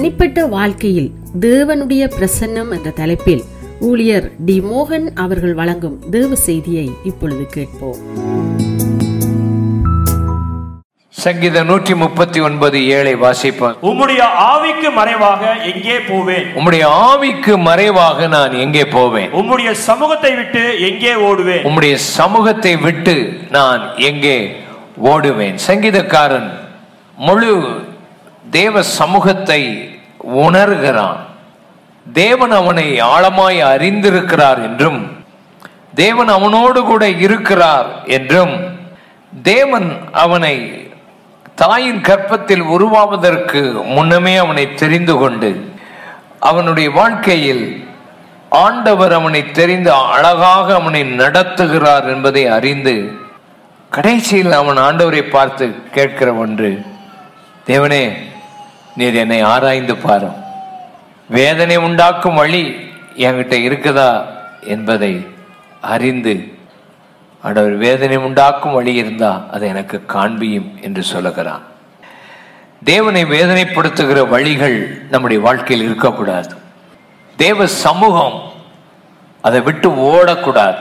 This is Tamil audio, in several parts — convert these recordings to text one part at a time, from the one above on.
தனிப்பட்ட வாழ்க்கையில் தேவனுடைய பிரசன்னம் என்ற தலைப்பில் ஊழியர் டி மோகன் அவர்கள் வழங்கும் தேவ செய்தியை இப்பொழுது கேட்போம் சங்கீதம் நூற்றி முப்பத்தி ஒன்பது ஏழை வாசிப்பான் உம்முடைய ஆவிக்கு மறைவாக எங்கே போவேன் உம்முடைய ஆவிக்கு மறைவாக நான் எங்கே போவேன் உம்முடைய சமூகத்தை விட்டு எங்கே ஓடுவேன் உம்முடைய சமூகத்தை விட்டு நான் எங்கே ஓடுவேன் சங்கீதக்காரன் முழு தேவ சமூகத்தை உணர்கிறான் தேவன் அவனை ஆழமாய் அறிந்திருக்கிறார் என்றும் தேவன் அவனோடு கூட இருக்கிறார் என்றும் தேவன் அவனை தாயின் கற்பத்தில் உருவாவதற்கு முன்னமே அவனை தெரிந்து கொண்டு அவனுடைய வாழ்க்கையில் ஆண்டவர் அவனை தெரிந்து அழகாக அவனை நடத்துகிறார் என்பதை அறிந்து கடைசியில் அவன் ஆண்டவரை பார்த்து கேட்கிற ஒன்று தேவனே நீர் என்னை ஆராய்ந்து பாரும் வேதனை உண்டாக்கும் வழி என்கிட்ட இருக்குதா என்பதை அறிந்து ஆண்டவர் வேதனை உண்டாக்கும் வழி இருந்தா அதை எனக்கு காண்பியும் என்று சொல்லுகிறான் தேவனை வேதனைப்படுத்துகிற வழிகள் நம்முடைய வாழ்க்கையில் இருக்கக்கூடாது தேவ சமூகம் அதை விட்டு ஓடக்கூடாது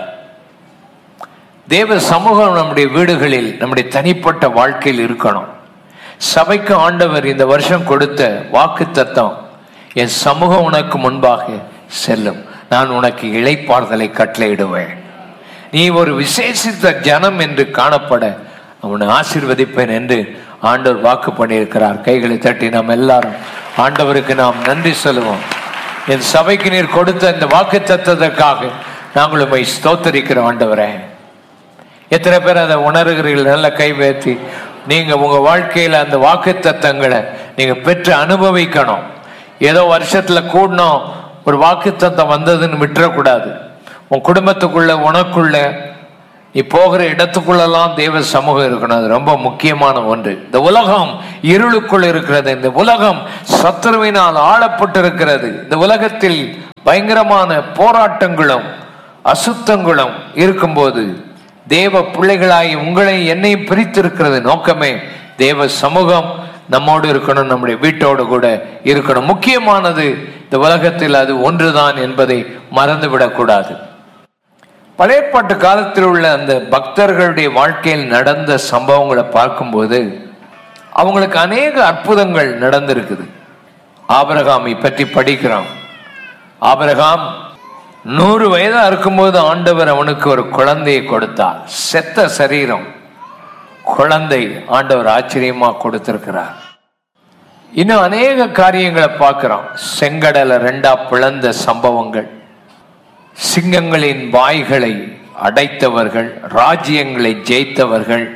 தேவ சமூகம் நம்முடைய வீடுகளில் நம்முடைய தனிப்பட்ட வாழ்க்கையில் இருக்கணும் சபைக்கு ஆண்டவர் இந்த வருஷம் கொடுத்த வாக்கு தத்தம் என் சமூகம் உனக்கு முன்பாக செல்லும் நான் உனக்கு இளைப்பாறுதலை கட்டளையிடுவேன் நீ ஒரு விசேஷித்த ஜனம் என்று காணப்பட அவனை ஆசீர்வதிப்பேன் என்று ஆண்டவர் வாக்கு பண்ணியிருக்கிறார் கைகளை தட்டி நாம் எல்லாரும் ஆண்டவருக்கு நாம் நன்றி சொல்லுவோம் என் சபைக்கு நீர் கொடுத்த இந்த வாக்கு தத்ததற்காக நாங்கள் உண்மை ஸ்தோத்தரிக்கிற ஆண்டவரே எத்தனை பேர் அதை உணர்கிறீர்கள் நல்ல கை வேத்தி நீங்க உங்க வாழ்க்கையில அந்த வாக்கு தத்தங்களை நீங்க பெற்று அனுபவிக்கணும் ஏதோ வருஷத்துல கூடணும் ஒரு வாக்கு தத்தம் வந்ததுன்னு விட்டுறக்கூடாது உன் குடும்பத்துக்குள்ள உனக்குள்ள நீ போகிற இடத்துக்குள்ளெல்லாம் தெய்வ சமூகம் இருக்கணும் அது ரொம்ப முக்கியமான ஒன்று இந்த உலகம் இருளுக்குள் இருக்கிறது இந்த உலகம் சத்துருவினால் ஆளப்பட்டு இருக்கிறது இந்த உலகத்தில் பயங்கரமான போராட்டங்களும் அசுத்தங்களும் இருக்கும்போது தேவ பிள்ளைகளாய் உங்களை என்னையும் பிரித்திருக்கிறது நோக்கமே தேவ சமூகம் நம்மோடு இருக்கணும் நம்முடைய வீட்டோடு கூட இருக்கணும் முக்கியமானது இந்த உலகத்தில் அது ஒன்றுதான் என்பதை மறந்துவிடக்கூடாது பழையப்பாட்டு காலத்தில் உள்ள அந்த பக்தர்களுடைய வாழ்க்கையில் நடந்த சம்பவங்களை பார்க்கும்போது அவங்களுக்கு அநேக அற்புதங்கள் நடந்திருக்குது ஆபரகாமை பற்றி படிக்கிறோம் ஆபரகாம் நூறு வயதா இருக்கும்போது ஆண்டவர் அவனுக்கு ஒரு குழந்தையை கொடுத்தார் செத்த சரீரம் குழந்தை ஆண்டவர் ஆச்சரியமா கொடுத்திருக்கிறார் இன்னும் அநேக காரியங்களை பார்க்கிறோம் செங்கடலை ரெண்டா பிளந்த சம்பவங்கள் சிங்கங்களின் வாய்களை அடைத்தவர்கள் ராஜ்யங்களை ஜெயித்தவர்கள்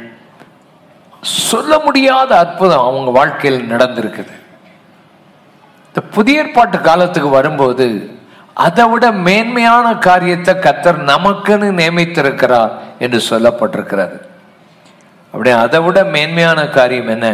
சொல்ல முடியாத அற்புதம் அவங்க வாழ்க்கையில் நடந்திருக்குது இந்த புதிய ஏற்பாட்டு காலத்துக்கு வரும்போது அதை விட மேன்மையான காரியத்தை கத்தர் நமக்குன்னு நியமித்திருக்கிறார் என்று சொல்லப்பட்டிருக்கிறது அப்படி அதை விட மேன்மையான காரியம் என்ன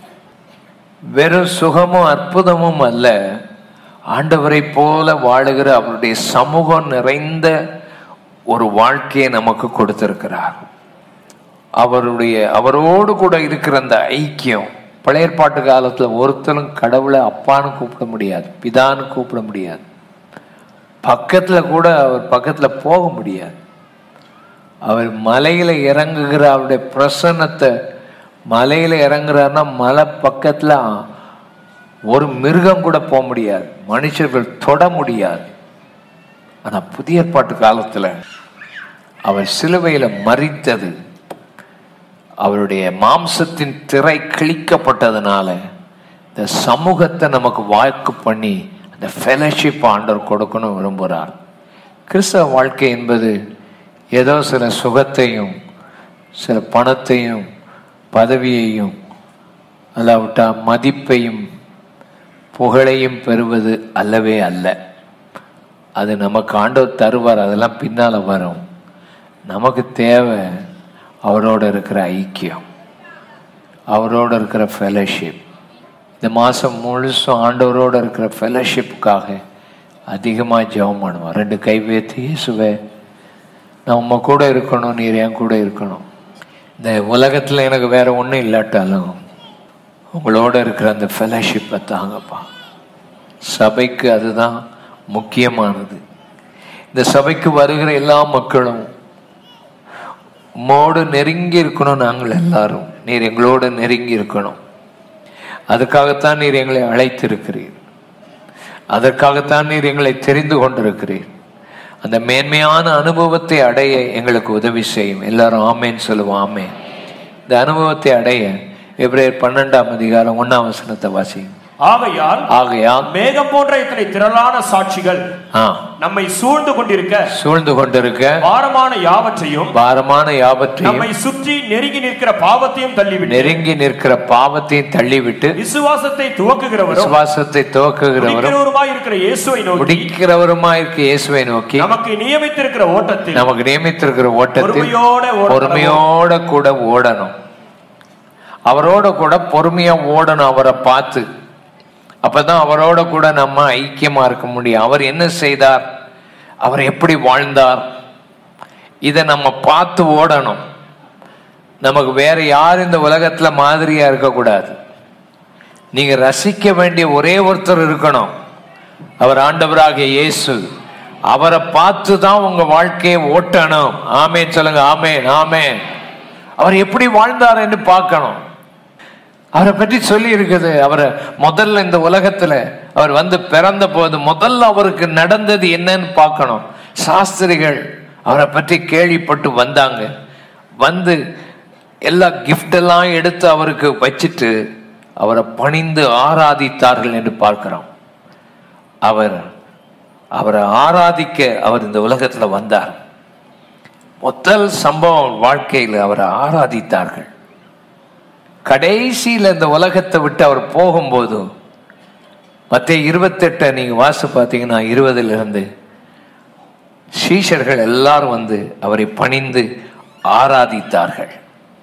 வெறும் சுகமும் அற்புதமும் அல்ல ஆண்டவரை போல வாழுகிற அவருடைய சமூகம் நிறைந்த ஒரு வாழ்க்கையை நமக்கு கொடுத்திருக்கிறார் அவருடைய அவரோடு கூட இருக்கிற அந்த ஐக்கியம் பழைய ஏற்பாட்டு காலத்துல ஒருத்தரும் கடவுளை அப்பான்னு கூப்பிட முடியாது பிதான்னு கூப்பிட முடியாது பக்கத்துல கூட அவர் பக்கத்துல போக முடியாது அவர் மலையில இறங்குகிற அவருடைய பிரசன்னத்தை மலையில இறங்குறாருன்னா மலை பக்கத்துல ஒரு மிருகம் கூட போக முடியாது மனுஷர்கள் தொட முடியாது ஆனா புதிய ஏற்பாட்டு காலத்துல அவர் சிலுவையில மறித்தது அவருடைய மாம்சத்தின் திரை கிழிக்கப்பட்டதுனால இந்த சமூகத்தை நமக்கு வாக்கு பண்ணி அந்த ஃபெலோஷிப் ஆண்டவர் கொடுக்கணும் விரும்புகிறார் கிறிஸ்தவ வாழ்க்கை என்பது ஏதோ சில சுகத்தையும் சில பணத்தையும் பதவியையும் அல்லாவிட்டா மதிப்பையும் புகழையும் பெறுவது அல்லவே அல்ல அது நமக்கு ஆண்டவர் தருவார் அதெல்லாம் பின்னால் வரும் நமக்கு தேவை அவரோட இருக்கிற ஐக்கியம் அவரோட இருக்கிற ஃபெலோஷிப் இந்த மாதம் முழுசும் ஆண்டவரோட இருக்கிற ஃபெலோஷிப்புக்காக அதிகமாக ஜெபம் பண்ணுவோம் ரெண்டு கை வைத்து இயேசுவே நான் உம்ம கூட இருக்கணும் நீர் என் கூட இருக்கணும் இந்த உலகத்தில் எனக்கு வேற ஒன்றும் இல்லாட்டாலும் உங்களோட இருக்கிற அந்த ஃபெலோஷிப்பை தாங்கப்பா சபைக்கு அதுதான் முக்கியமானது இந்த சபைக்கு வருகிற எல்லா மக்களும் உம்மோடு நெருங்கி இருக்கணும் நாங்கள் எல்லாரும் நீர் எங்களோடு நெருங்கி இருக்கணும் அதுக்காகத்தான் நீர் எங்களை அழைத்திருக்கிறீர் அதற்காகத்தான் நீர் எங்களை தெரிந்து கொண்டிருக்கிறீர் அந்த மேன்மையான அனுபவத்தை அடைய எங்களுக்கு உதவி செய்யும் எல்லாரும் ஆமேன்னு சொல்லுவோம் ஆமேன் இந்த அனுபவத்தை அடைய எப்ரேயர் பன்னெண்டாம் அதிகாரம் ஒன்னாம் வசனத்தை வாசியும் ஆகையால் ஆகையால் மேகம் போன்ற இத்தனை திரளான சாட்சிகள் ஆ நம்மை சூழ்ந்து கொண்டிருக்க சூழ்ந்து கொண்டிருக்க பாரமான யாவற்றையும் பாரமான யாவற்றையும் நம்மை சுற்றி நெருங்கி நிற்கிற பாவத்தையும் தள்ளிவிட்டு நெருங்கி நிற்கிற பாவத்தையும் தள்ளிவிட்டு விசுவாசத்தை துவக்குகிறவரும் விசுவாசத்தை துவக்குகிறவரும் முடிக்கிறவருமாய் இருக்கிற இயேசுவை நோக்கி முடிக்கிறவருமா இருக்க இயேசுவை நோக்கி நமக்கு நியமித்திருக்கிற ஓட்டத்தில் நமக்கு நியமித்திருக்கிற ஓட்டத்தில் பொறுமையோட ஓட பொறுமையோட கூட ஓடணும் அவரோட கூட பொறுமையா ஓடணும் அவரை பார்த்து அப்பதான் அவரோட கூட நம்ம ஐக்கியமா இருக்க முடியும் அவர் என்ன செய்தார் அவர் எப்படி வாழ்ந்தார் இதை நம்ம பார்த்து ஓடணும் நமக்கு வேற யார் இந்த உலகத்துல மாதிரியா இருக்கக்கூடாது நீங்க ரசிக்க வேண்டிய ஒரே ஒருத்தர் இருக்கணும் அவர் ஆண்டவராகிய இயேசு அவரை பார்த்து தான் உங்க வாழ்க்கையை ஓட்டணும் ஆமேன் சொல்லுங்க ஆமேன் ஆமேன் அவர் எப்படி வாழ்ந்தார் என்று பார்க்கணும் அவரை பற்றி சொல்லி இருக்குது அவரை முதல்ல இந்த உலகத்துல அவர் வந்து பிறந்த போது முதல்ல அவருக்கு நடந்தது என்னன்னு பார்க்கணும் சாஸ்திரிகள் அவரை பற்றி கேள்விப்பட்டு வந்தாங்க வந்து எல்லா gift எல்லாம் எடுத்து அவருக்கு வச்சிட்டு அவரை பணிந்து ஆராதித்தார்கள் என்று பார்க்கிறோம் அவர் அவரை ஆராதிக்க அவர் இந்த உலகத்துல வந்தார் முதல் சம்பவம் வாழ்க்கையில் அவரை ஆராதித்தார்கள் கடைசியில் இந்த உலகத்தை விட்டு அவர் போகும்போது மத்திய இருபத்தெட்டை நீங்க வாசி பார்த்தீங்கன்னா இருபதுல இருந்து சீஷர்கள் எல்லாரும் வந்து அவரை பணிந்து ஆராதித்தார்கள்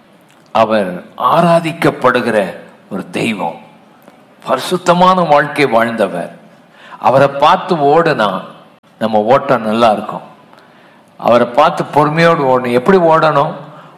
அவர் ஆராதிக்கப்படுகிற ஒரு தெய்வம் பரிசுத்தமான வாழ்க்கை வாழ்ந்தவர் அவரை பார்த்து ஓடுனா நம்ம ஓட்டம் நல்லா இருக்கும் அவரை பார்த்து பொறுமையோடு ஓடணும் எப்படி ஓடணும்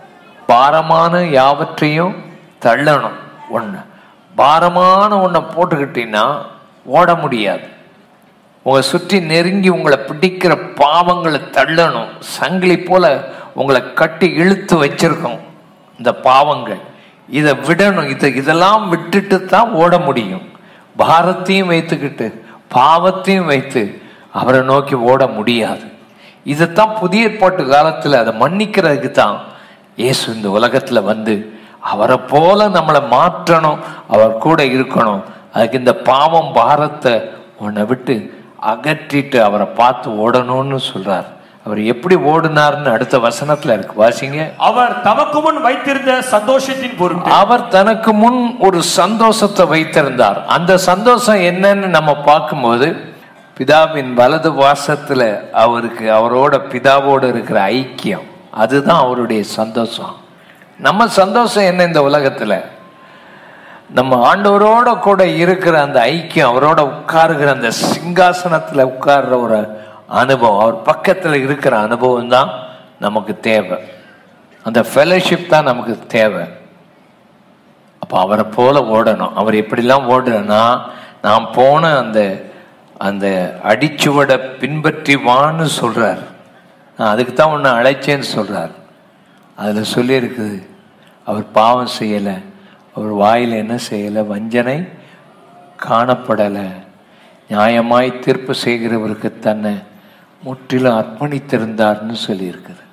பாரமான யாவற்றையும் தள்ளணும் ஒன்று பாரமான ஒன்றை போட்டுக்கிட்டீங்கன்னா ஓட முடியாது உங்களை சுற்றி நெருங்கி உங்களை பிடிக்கிற பாவங்களை தள்ளணும் சங்கிலி போல உங்களை கட்டி இழுத்து வச்சிருக்கோம் இந்த பாவங்கள் இதை விடணும் இதை இதெல்லாம் விட்டுட்டு தான் ஓட முடியும் பாரத்தையும் வைத்துக்கிட்டு பாவத்தையும் வைத்து அவரை நோக்கி ஓட முடியாது இதைத்தான் புதிய ஏற்பாட்டு காலத்துல அதை மன்னிக்கிறதுக்கு தான் இயேசு இந்த உலகத்துல வந்து அவரை போல நம்மளை மாற்றணும் அவர் கூட இருக்கணும் அதுக்கு இந்த பாவம் பாரத்தை உன்னை விட்டு அகற்றிட்டு அவரை பார்த்து ஓடணும்னு சொல்றார் அவர் எப்படி ஓடினார்னு அடுத்த வசனத்துல இருக்கு வாசிங்க அவர் தமக்கு முன் வைத்திருந்த சந்தோஷத்தின் பொருட்டு அவர் தனக்கு முன் ஒரு சந்தோஷத்தை வைத்திருந்தார் அந்த சந்தோஷம் என்னன்னு நம்ம பார்க்கும்போது பிதாவின் வலது வாசத்துல அவருக்கு அவரோட பிதாவோடு இருக்கிற ஐக்கியம் அதுதான் அவருடைய சந்தோஷம் நம்ம சந்தோஷம் என்ன இந்த உலகத்துல நம்ம ஆண்டவரோட கூட இருக்கிற அந்த ஐக்கியம் அவரோட உட்காருகிற அந்த சிங்காசனத்துல உட்கார்ற ஒரு அனுபவம் அவர் பக்கத்துல இருக்கிற அனுபவம் தான் நமக்கு தேவை அந்த ஃபெலோஷிப் தான் நமக்கு தேவை அப்போ அவரை போல ஓடணும் அவர் எப்படிலாம் ஓடுறனா நான் போன அந்த அந்த அடிச்சுவடை பின்பற்றி வான்னு சொல்றார் நான் அதுக்கு தான் உன்னை அழைச்சேன்னு சொல்றார் அதில் சொல்லியிருக்குது அவர் பாவம் செய்யலை அவர் வாயில் என்ன செய்யலை வஞ்சனை காணப்படலை நியாயமாய் தீர்ப்பு செய்கிறவருக்கு தன்னை முற்றிலும் அர்ப்பணித்திருந்தார்னு சொல்லியிருக்குது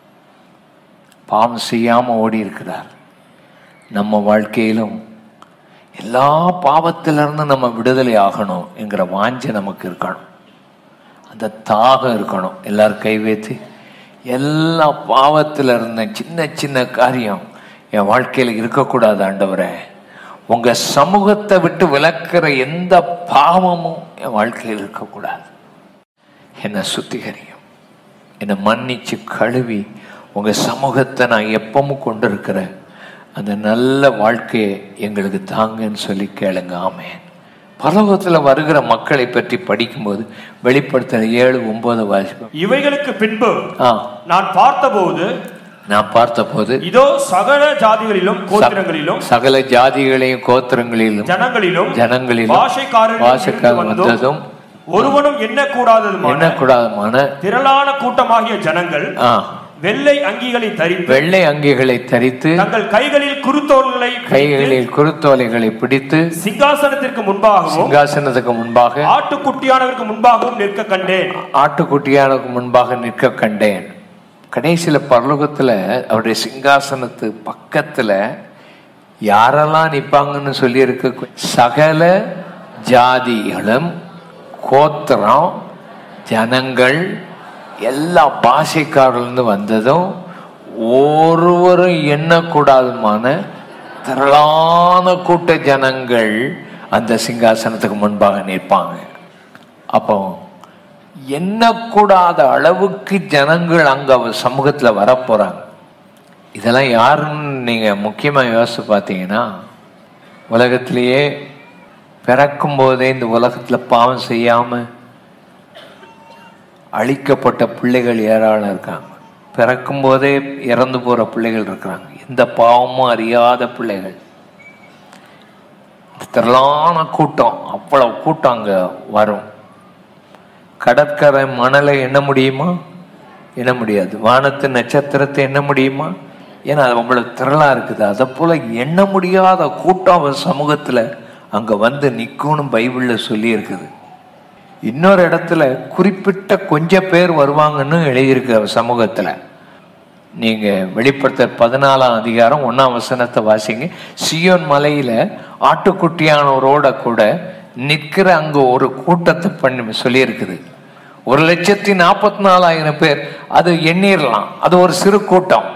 பாவம் செய்யாம ஓடி இருக்கிறார் நம்ம வாழ்க்கையிலும் எல்லா பாவத்திலிருந்து நம்ம விடுதலை ஆகணும் என்கிற வாஞ்சை நமக்கு இருக்கணும் அந்த தாகம் இருக்கணும் எல்லாரும் கை வைத்து எல்லா பாவத்தில் இருந்த சின்ன சின்ன காரியம் என் வாழ்க்கையில் இருக்கக்கூடாது ஆண்டவரே உங்க சமூகத்தை விட்டு விலக்கிற எந்த பாவமும் என் வாழ்க்கையில் இருக்கக்கூடாது என்னை சுத்திகரியும் என்னை மன்னிச்சு கழுவி உங்க சமூகத்தை நான் எப்பவும் கொண்டிருக்கிற அந்த நல்ல வாழ்க்கையை எங்களுக்கு தாங்கன்னு சொல்லி கேளுங்க ஆமேன் பரலோகத்தில் வருகிற மக்களை பற்றி படிக்கும்போது வெளிப்படுத்தல் ஏழு ஒன்பது வாசிப்போம் இவைகளுக்கு பின்பு ஆ நான் பார்த்தபோது நான் பார்த்தபோது இதோ சகல ஜாதிகளிலும் கோத்திரங்களிலும் சகல ஜாதிகளையும் கோத்திரங்களிலும் ஜனங்களிலும் ஜனங்களிலும் பாஷைக்காரர் பாஷைக்காரர் வந்ததும் ஒருவனும் எண்ணக்கூடாததுமான எண்ணக்கூடாதமான திரளான கூட்டமாகிய ஜனங்கள் ஆ, வெள்ளை அங்கிகளை தரித்து வெள்ளை அங்கிகளை தரித்து தங்கள் கைகளில் குருத்தோல்களை கைகளில் குருத்தோலைகளை பிடித்து சிங்காசனத்திற்கு முன்பாகவும் சிங்காசனத்துக்கு முன்பாக ஆட்டுக்குட்டியானவருக்கு முன்பாகவும் நிற்க கண்டேன் ஆட்டுக்குட்டியானுக்கு முன்பாக நிற்க கண்டேன் கடைசியில பரலோகத்துல அவருடைய சிங்காசனத்து பக்கத்துல யாரெல்லாம் நிப்பாங்கன்னு சொல்லி இருக்க சகல ஜாதிகளும் கோத்திரம் ஜனங்கள் எல்லா பாஷைக்காரிலிருந்து வந்ததும் ஒருவரும் எண்ணக்கூடாதுமான திரளான கூட்ட ஜனங்கள் அந்த சிங்காசனத்துக்கு முன்பாக நிற்பாங்க அப்போ எண்ணக்கூடாத அளவுக்கு ஜனங்கள் அங்க அவர் சமூகத்துல வரப்போறாங்க இதெல்லாம் யாருன்னு நீங்க முக்கியமா யோசிச்சு பார்த்தீங்கன்னா உலகத்திலேயே பிறக்கும் போதே இந்த உலகத்துல பாவம் செய்யாம அழிக்கப்பட்ட பிள்ளைகள் ஏராளம் இருக்காங்க பிறக்கும் போதே இறந்து போற பிள்ளைகள் இருக்கிறாங்க எந்த பாவமும் அறியாத பிள்ளைகள் திரளான கூட்டம் அவ்வளவு கூட்டம் அங்க வரும் கடற்கரை மணலை எண்ண முடியுமா எண்ண முடியாது வானத்து நட்சத்திரத்தை எண்ண முடியுமா ஏன்னா அது அவ்வளவு திரளா இருக்குது அதை போல எண்ண முடியாத கூட்டம் அவன் சமூகத்துல அங்க வந்து நிக்கும்னு பைபிள்ல சொல்லி இருக்குது இன்னொரு இடத்துல குறிப்பிட்ட கொஞ்ச பேர் வருவாங்கன்னு எழுதியிருக்கு அவர் சமூகத்துல நீங்க வெளிப்படுத்த பதினாலாம் அதிகாரம் ஒன்னாம் வசனத்தை வாசிங்க சியோன் மலையில ஆட்டுக்குட்டியானவரோட கூட நிற்கிற அங்க ஒரு கூட்டத்தை பண்ணி சொல்லியிருக்குது ஒரு லட்சத்தி நாற்பத்தி நாலாயிரம் பேர் அது எண்ணிரலாம் அது ஒரு சிறு கூட்டம்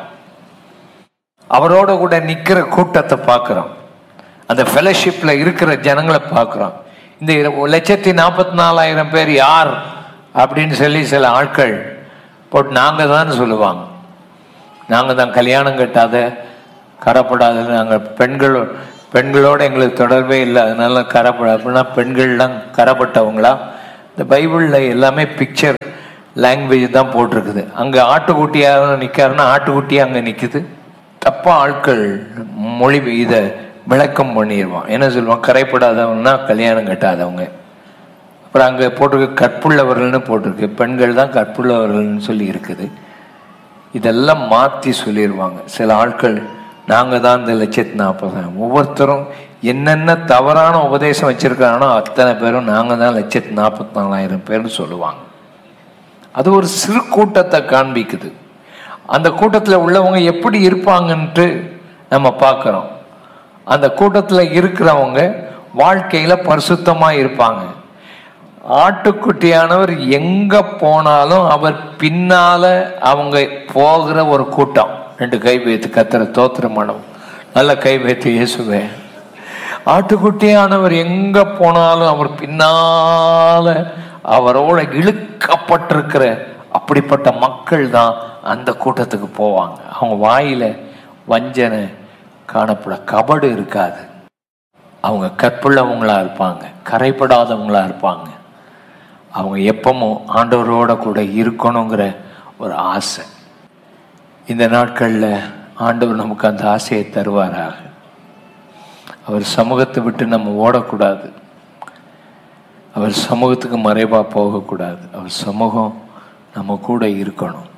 அவரோட கூட நிக்கிற கூட்டத்தை பார்க்கிறோம் அந்த ஃபெலோஷிப்ல இருக்கிற ஜனங்களை பார்க்கிறோம் இந்த இரு- ஒரு லட்சத்தி நாற்பத்தி நாலாயிரம் பேர் யார் அப்படின்னு சொல்லி சில ஆட்கள் போட்டு நாங்க தான் சொல்லுவாங்க நாங்க தான் கல்யாணம் கட்டாத கரப்படாத நாங்கள் பெண்கள் பெண்களோட எங்களுக்கு தொடர்பே இல்லை அதனால கரப்பட அப்படின்னா பெண்கள்லாம் கரப்பட்டவங்களா இந்த பைபிளில் எல்லாமே பிக்சர் லாங்குவேஜ் தான் போட்டிருக்குது அங்கே ஆட்டுக்குட்டியாக நிற்காருன்னா ஆட்டுக்குட்டியாக அங்கே நிற்குது தப்பா ஆட்கள் மொழி இதை விளக்கம் பண்ணிடுவான் என்ன சொல்லுவான் கரைப்படாதவங்கன்னா கல்யாணம் கட்டாதவங்க அப்புறம் அங்கே போட்டிருக்கு கற்புள்ளவர்கள்னு போட்டிருக்கு பெண்கள் தான் கற்புள்ளவர்கள்னு சொல்லி இருக்குது இதெல்லாம் மாற்றி சொல்லிடுவாங்க சில ஆட்கள் நாங்கள் தான் இந்த லட்சத்தி நாற்பதாயிரம் ஒவ்வொருத்தரும் என்னென்ன தவறான உபதேசம் வச்சிருக்காங்களோ அத்தனை பேரும் நாங்கள் தான் லட்சத்தி நாற்பத்தி நாலாயிரம் பேர்னு சொல்லுவாங்க அது ஒரு சிறு கூட்டத்தை காண்பிக்குது அந்த கூட்டத்தில் உள்ளவங்க எப்படி இருப்பாங்கன்ட்டு நம்ம பார்க்குறோம் அந்த கூட்டத்தில் இருக்கிறவங்க வாழ்க்கையில் பரிசுத்தமாக இருப்பாங்க ஆட்டுக்குட்டியானவர் எங்க போனாலும் அவர் பின்னால அவங்க போகிற ஒரு கூட்டம் ரெண்டு கை வைத்து கத்துற தோத்திரமானவன் நல்ல கை வைத்து இயேசுவே ஆட்டுக்குட்டியானவர் எங்க போனாலும் அவர் பின்னால அவரோட இழுக்கப்பட்டிருக்கிற அப்படிப்பட்ட மக்கள் தான் அந்த கூட்டத்துக்கு போவாங்க அவங்க வாயில வஞ்சனை காணப்பட கபடு இருக்காது அவங்க கற்புள்ளவங்களா இருப்பாங்க கரைப்படாதவங்களா இருப்பாங்க அவங்க எப்பவும் ஆண்டவரோட கூட இருக்கணுங்கிற ஒரு ஆசை இந்த நாட்களில் ஆண்டவர் நமக்கு அந்த ஆசையை தருவாராக அவர் சமூகத்தை விட்டு நம்ம ஓடக்கூடாது அவர் சமூகத்துக்கு மறைவா போகக்கூடாது அவர் சமூகம் நம்ம கூட இருக்கணும்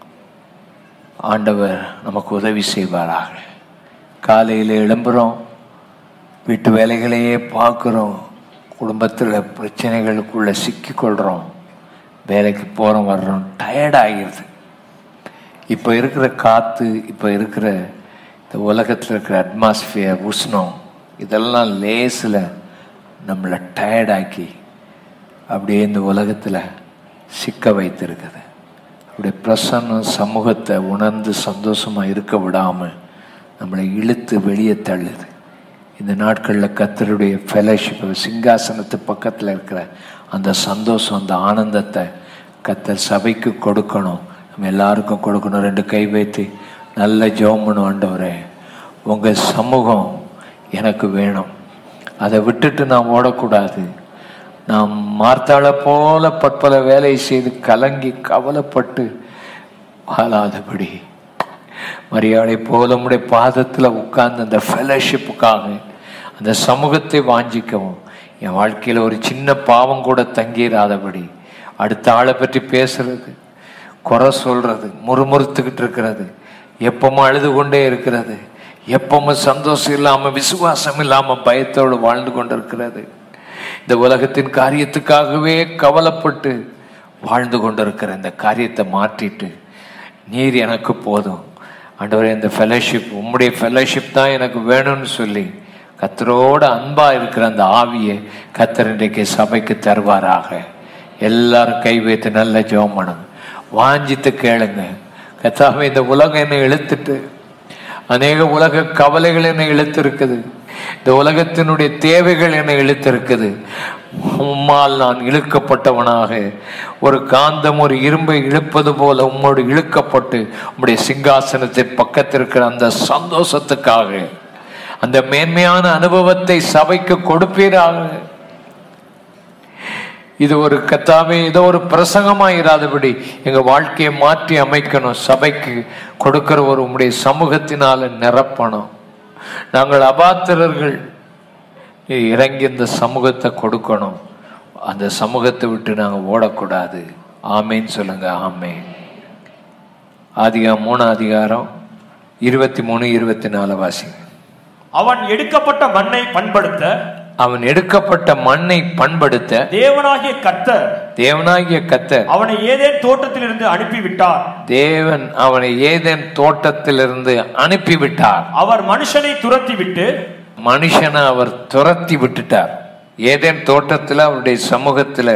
ஆண்டவர் நமக்கு உதவி செய்வாராக காலையில் எழும்புறோம் வீட்டு வேலைகளையே பார்க்குறோம் குடும்பத்தில் பிரச்சனைகளுக்குள்ள சிக்கிக்கொள்கிறோம் வேலைக்கு போகிறோம் வர்றோம் டயர்ட் ஆகிடுது இப்போ இருக்கிற காற்று இப்போ இருக்கிற இந்த உலகத்தில் இருக்கிற அட்மாஸ்பியர் உஷ்ணம் இதெல்லாம் லேசில் நம்மளை டயர்டாக்கி அப்படியே இந்த உலகத்தில் சிக்க வைத்திருக்குது அப்படியே பிரசன்னம் சமூகத்தை உணர்ந்து சந்தோஷமாக இருக்க விடாமல் நம்மளை இழுத்து வெளியே தள்ளுது இந்த நாட்களில் கத்தருடைய ஃபெலோஷிப் சிங்காசனத்து பக்கத்தில் இருக்கிற அந்த சந்தோஷம் அந்த ஆனந்தத்தை கத்தர் சபைக்கு கொடுக்கணும் நம்ம எல்லாருக்கும் கொடுக்கணும் ரெண்டு கை வைத்து நல்ல ஜோமனும் ஆண்டவரே உங்கள் சமூகம் எனக்கு வேணும் அதை விட்டுட்டு நான் ஓடக்கூடாது நாம் மார்த்தாளை போல பற்பல வேலை செய்து கலங்கி கவலைப்பட்டு வாழாதபடி மரியாதை போல உம்முடைய பாதத்தில் உட்கார்ந்து அந்த ஃபெலோஷிப்புக்காக அந்த சமூகத்தை வாஞ்சிக்கவும் என் வாழ்க்கையில் ஒரு சின்ன பாவம் கூட தங்கிடாதபடி அடுத்த ஆளை பற்றி பேசுறது குறை சொல்றது முறுமுறுத்துக்கிட்டு இருக்கிறது எப்பவும் அழுது கொண்டே இருக்கிறது எப்பவும் சந்தோஷம் இல்லாம விசுவாசம் இல்லாம பயத்தோடு வாழ்ந்து கொண்டிருக்கிறது இந்த உலகத்தின் காரியத்துக்காகவே கவலைப்பட்டு வாழ்ந்து கொண்டிருக்கிற இந்த காரியத்தை மாற்றிட்டு நீர் எனக்கு போதும் ஆண்டவரே இந்த ஃபெலோஷிப் உம்முடைய ஃபெலோஷிப் தான் எனக்கு வேணும்னு சொல்லி கத்தரோட அன்பா இருக்கிற அந்த ஆவியை கத்தர் இன்றைக்கு சபைக்கு தருவாராக எல்லாரும் கை வைத்து நல்ல ஜெபம் பண்ணுங்க வாஞ்சித்து கேளுங்க கத்தாவே இந்த உலகம் என்னை இழுத்துட்டு அநேக உலக கவலைகள் என்னை இழுத்திருக்குது இந்த உலகத்தினுடைய தேவைகள் என்னை இழுத்திருக்குது உம்மால் நான் இழுக்கப்பட்டவனாக ஒரு காந்தம் ஒரு இரும்பை இழுப்பது போல உம்மோடு இழுக்கப்பட்டு உம்முடைய சிங்காசனத்தின் பக்கத்தில் இருக்கிற அந்த சந்தோஷத்துக்காக அந்த மேன்மையான அனுபவத்தை சபைக்கு கொடுப்பீராக இது ஒரு கத்தாவே ஏதோ ஒரு பிரசங்கமா இராதபடி எங்க வாழ்க்கையை மாற்றி அமைக்கணும் சபைக்கு கொடுக்கிற ஒரு உம்முடைய சமூகத்தினால நிரப்பணும் நாங்கள் அபாத்திரர்கள் இறங்கி இந்த சமூகத்தை கொடுக்கணும் அந்த சமூகத்தை விட்டு நாங்கள் ஓடக்கூடாது ஆமேன்னு சொல்லுங்க ஆமேன் ஆதிகாரம் மூணு அதிகாரம் இருபத்தி மூணு இருபத்தி நாலு வாசிங்க அவன் எடுக்கப்பட்ட மண்ணை பண்படுத்த அவன் எடுக்கப்பட்ட மண்ணை பண்படுத்த தேவனாகிய கர்த்தர் தேவனாகிய கத்தர் அவனை ஏதேன் தோட்டத்திலிருந்து அனுப்பிவிட்டார் தேவன் அவனை ஏதேன் தோட்டத்திலிருந்து அனுப்பிவிட்டார் அவர் மனுஷனை துரத்தி விட்டு மனுஷனை அவர் துரத்தி விட்டுட்டார் ஏதேன் தோட்டத்தில் அவருடைய சமூகத்தில்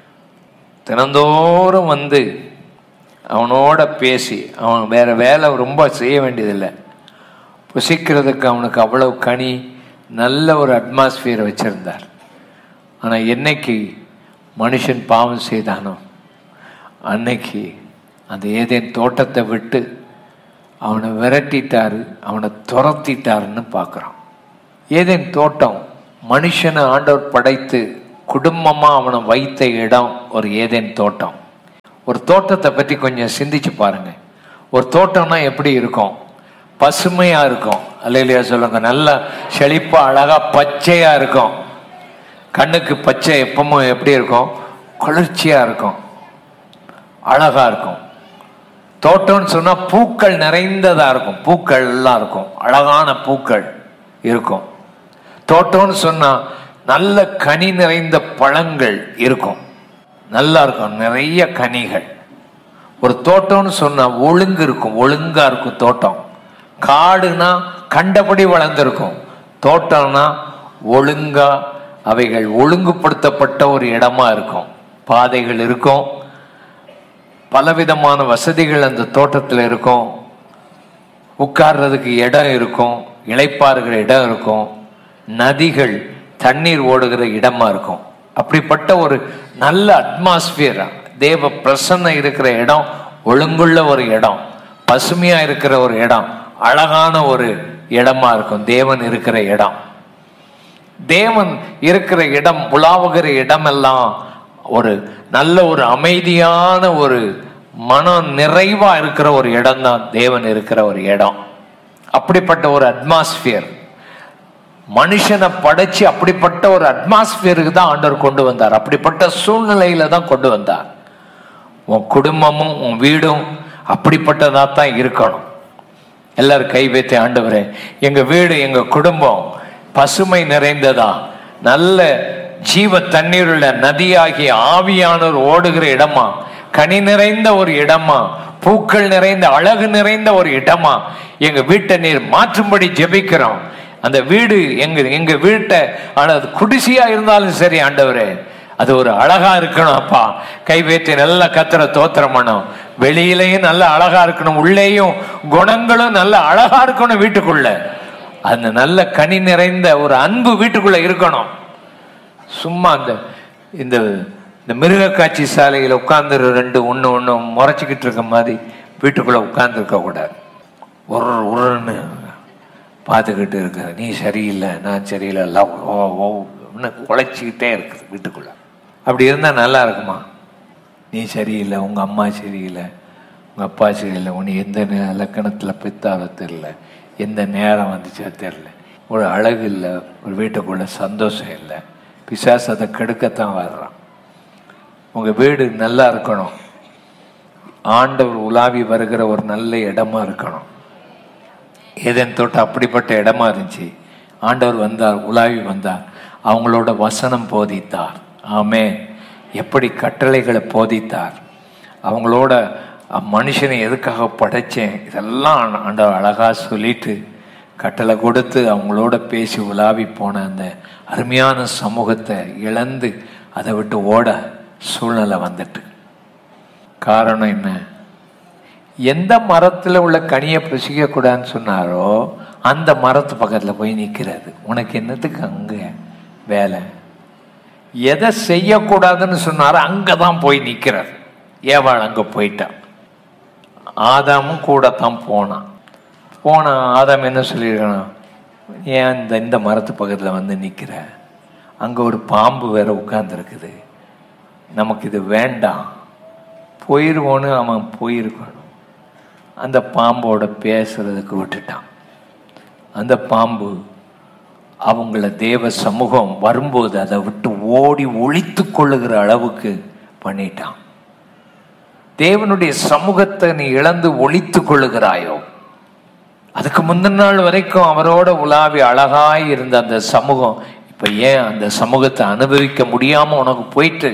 தினந்தோறும் வந்து அவனோட பேசி அவன் வேற வேலை ரொம்ப செய்ய வேண்டியதில்லை புசிக்கிறதுக்கு அவனுக்கு அவ்வளவு கனி நல்ல ஒரு அட்மாஸ்பியர் வச்சிருந்தார் ஆனால் என்னைக்கு மனுஷன் பாவம் செய்தானோ அன்னைக்கு அந்த ஏதேன் தோட்டத்தை விட்டு அவனை விரட்டிட்டாரு அவனை துரத்திட்டாருன்னு பார்க்குறான் ஏதேன் தோட்டம் மனுஷனை ஆண்டவர் படைத்து குடும்பமாக அவனை வைத்த இடம் ஒரு ஏதேன் தோட்டம் ஒரு தோட்டத்தை பற்றி கொஞ்சம் சிந்திச்சு பாருங்க ஒரு தோட்டம்னா எப்படி இருக்கும் பசுமையா இருக்கும் அல்லையா சொல்லுங்க நல்லா செழிப்பா அழகா பச்சையா இருக்கும் கண்ணுக்கு பச்சை எப்பவும் எப்படி இருக்கும் குளிர்ச்சியா இருக்கும் அழகா இருக்கும் தோட்டம்னு சொன்னா பூக்கள் நிறைந்ததா இருக்கும் பூக்கள் எல்லாம் இருக்கும் அழகான பூக்கள் இருக்கும் தோட்டம்னு சொன்னா நல்ல கனி நிறைந்த பழங்கள் இருக்கும் நல்லா இருக்கும் நிறைய கனிகள் ஒரு தோட்டம்னு சொன்னா ஒழுங்கு இருக்கும் ஒழுங்கா இருக்கும் தோட்டம் காடுனா கண்டபடி வளர்ந்துருக்கும் தோட்டம்னா ஒழுங்கா அவைகள் ஒழுங்குபடுத்தப்பட்ட ஒரு இடமா இருக்கும் பாதைகள் இருக்கும் பலவிதமான வசதிகள் அந்த தோட்டத்தில் இருக்கும் உட்கார்றதுக்கு இடம் இருக்கும் இளைப்பாறுகிற இடம் இருக்கும் நதிகள் தண்ணீர் ஓடுகிற இடமா இருக்கும் அப்படிப்பட்ட ஒரு நல்ல அட்மாஸ்பியர் தேவ பிரசன்னம் இருக்கிற இடம் ஒழுங்குள்ள ஒரு இடம் பசுமையா இருக்கிற ஒரு இடம் அழகான ஒரு இடமா இருக்கும் தேவன் இருக்கிற இடம் தேவன் இருக்கிற இடம் உலாவுகிற இடமெல்லாம் ஒரு நல்ல ஒரு அமைதியான ஒரு மனம் நிறைவா இருக்கிற ஒரு இடம் தான் தேவன் இருக்கிற ஒரு இடம் அப்படிப்பட்ட ஒரு அட்மாஸ்பியர் மனுஷனை படைச்சு அப்படிப்பட்ட ஒரு அட்மாஸ்பியருக்கு தான் ஆண்டவர் கொண்டு வந்தார் அப்படிப்பட்ட சூழ்நிலையில தான் கொண்டு வந்தார் உன் குடும்பமும் உன் வீடும் அப்படிப்பட்டதா தான் இருக்கணும் எல்லாரும் கை வைத்து ஆண்டவரே எங்க வீடு எங்க குடும்பம் பசுமை நிறைந்ததா நல்ல ஜீவ தண்ணீருள்ள நதியாகிய ஆவியானோர் ஓடுகிற இடமா கனி நிறைந்த ஒரு இடமா பூக்கள் நிறைந்த அழகு நிறைந்த ஒரு இடமா எங்க வீட்டை நீர் மாற்றும்படி ஜெபிக்கிறோம் அந்த வீடு எங்க எங்க வீட்டை ஆனா அது குடிசையா இருந்தாலும் சரி ஆண்டவரே அது ஒரு அழகா இருக்கணும் அப்பா கை வைத்து நல்ல கத்திர தோத்திரம் பண்ணும் வெளியிலையும் நல்ல அழகா இருக்கணும் உள்ளேயும் குணங்களும் நல்ல அழகா இருக்கணும் வீட்டுக்குள்ள அந்த நல்ல கனி நிறைந்த ஒரு அன்பு வீட்டுக்குள்ள இருக்கணும் சும்மா அந்த இந்த இந்த மிருக காட்சி சாலையில் உட்கார்ந்து ரெண்டு ஒன்று ஒன்று முறைச்சிக்கிட்டு இருக்க மாதிரி வீட்டுக்குள்ள உட்கார்ந்து இருக்க கூடாது ஒரு உருன்னு பார்த்துக்கிட்டு இருக்க நீ சரியில்லை நான் சரியில்லை எல்லாம் ஓ ஓ குலைச்சிக்கிட்டே இருக்குது வீட்டுக்குள்ள அப்படி இருந்தால் நல்லா இருக்குமா நீ சரியில்லை உங்கள் அம்மா சரியில்லை உங்கள் அப்பா சரியில்லை உன்னை எந்த நே- லக்கணத்தில் பெத்தாலோ தெரில எந்த நேரம் வந்துச்சோ தெரில ஒரு அழகு இல்லை ஒரு வீட்டுக்குள்ள சந்தோஷம் இல்லை பிசாசு அதை கெடுக்கத்தான் வர்றான் உங்கள் வீடு நல்லா இருக்கணும் ஆண்டவர் உலாவி வருகிற ஒரு நல்ல இடமா இருக்கணும் ஏதேன் தொட்டு அப்படிப்பட்ட இடமா இருந்துச்சு ஆண்டவர் வந்தார் உலாவி வந்தார் அவங்களோட வசனம் போதித்தார் ஆமே எப்படி கட்டளைகளை போதித்தார் அவங்களோட அ- மனுஷனை எதுக்காக படைச்சேன் இதெல்லாம் ஆண்டவர் அழகா சொல்லிட்டு கட்டளை கொடுத்து அவங்களோட பேசி உலாவி போன அந்த அருமையான சமூகத்தை இழந்து அதை விட்டு ஓட சூழ்நிலை வந்துட்டு காரணம் என்ன எந்த மரத்துல உள்ள கனியை புசிக்க கூடாதுன்னு சொன்னாரோ அந்த மரத்து பக்கத்துல போய் நிக்கிறது உனக்கு என்னத்துக்கு அங்க வேலை எதை செய்யக்கூடாதுன்னு சொன்னாரோ அங்கதான் போய் நிக்கிறார் ஏவாள் அங்க போயிட்டான் ஆதாமும் கூட தான் போனான் போன ஆதாம் என்ன சொல்லியிருக்கான் ஏன் இந்த இந்த மரத்து பக்கத்துல வந்து நிக்கிற அங்க ஒரு பாம்பு வேற உட்கார்ந்துருக்குது நமக்கு இது வேண்டாம் போயிருவோன்னு அவன் போயிருக்கணும் அந்த பாம்போட பேசுறதுக்கு விட்டுட்டான் அந்த பாம்பு அவங்கள தேவ சமூகம் வரும்போது அதை விட்டு ஓடி ஒழித்து கொள்ளுகிற அளவுக்கு பண்ணிட்டான் தேவனுடைய சமூகத்தை நீ இழந்து ஒழித்து கொள்ளுகிறாயோ அதுக்கு முந்தின நாள் வரைக்கும் அவரோட உலாவி அழகாய் இருந்த அந்த சமூகம் இப்ப ஏன் அந்த சமூகத்தை அனுபவிக்க முடியாம உனக்கு போயிட்டு